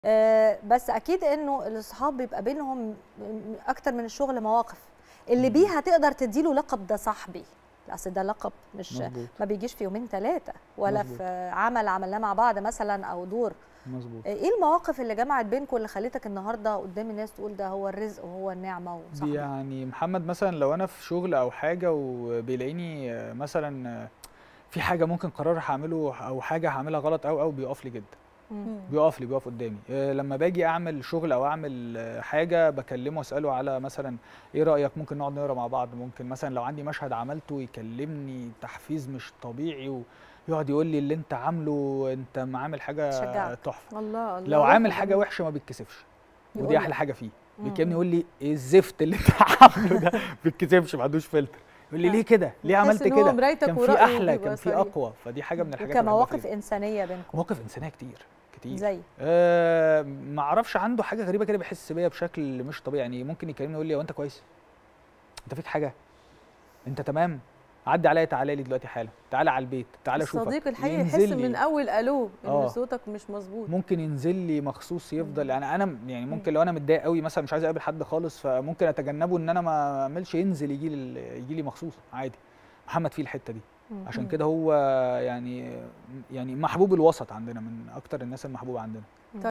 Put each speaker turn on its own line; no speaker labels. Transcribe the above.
آه، بس اكيد انه الاصحاب بيبقى بينهم م- اكتر من الشغل مواقف اللي
مم.
بيها تقدر تديله لقب ده صاحبي اصل ده لقب مش
مظبوط
ما بيجيش في يومين ثلاثه ولا
مظبوط.
في عمل عملناه مع بعض مثلا او دور
مظبوط
ايه المواقف اللي جمعت بينكم اللي خلتك النهارده قدام الناس تقول ده هو الرزق وهو النعمه وصاحبي
يعني محمد مثلا لو انا في شغل او حاجه وبيلاقيني آه، مثلا آه، في حاجه ممكن قرار هعمله او حاجه هعملها غلط او او بيقف لي جدا
مم.
بيقف لي بيقف قدامي آه، لما باجي اعمل شغل او اعمل آه، حاجه بكلمه واساله على مثلا ايه رايك ممكن نقعد نقرا مع بعض ممكن مثلا لو عندي مشهد عملته يكلمني تحفيز مش طبيعي ويقعد يقول لي اللي انت عامله انت عامل حاجه
تشجعك.
تحفه
الله الله
لو عامل
روح
حاجه
جميل.
وحشه ما بيتكسفش ودي
يقول
احلى حاجه فيه
مم.
بيكلمني يقول لي ايه الزفت اللي انت عامله ده ما بيتكسفش ما عندوش فلتر يقول لي ليه كده ليه
تحس
عملت
إن هو
كده
مرايتك
كان في
ورأيه
احلى
بيبقى
كان في
صريح.
اقوى فدي حاجه من الحاجات اللي بحبها
وكمواقف
فيه.
انسانيه بينكم
مواقف انسانيه كتير كتير
زي
آه ما اعرفش عنده حاجه غريبه كده بيحس بيا بشكل مش طبيعي يعني ممكن يكلمني يقول لي هو انت كويس انت فيك حاجه انت تمام عدي عليا تعالى لي دلوقتي حالا تعالى على البيت تعالى اشوفك
الصديق الحقيقي
ينزل
يحس
لي.
من اول الو ان
آه.
صوتك مش مظبوط
ممكن ينزل لي مخصوص يفضل
مم.
يعني انا يعني ممكن لو انا متضايق قوي مثلا مش عايز اقابل حد خالص فممكن اتجنبه ان انا ما اعملش ينزل يجي لي يجي لي مخصوص عادي محمد فيه الحته دي عشان
مم.
كده هو يعني يعني محبوب الوسط عندنا من اكتر الناس المحبوبه عندنا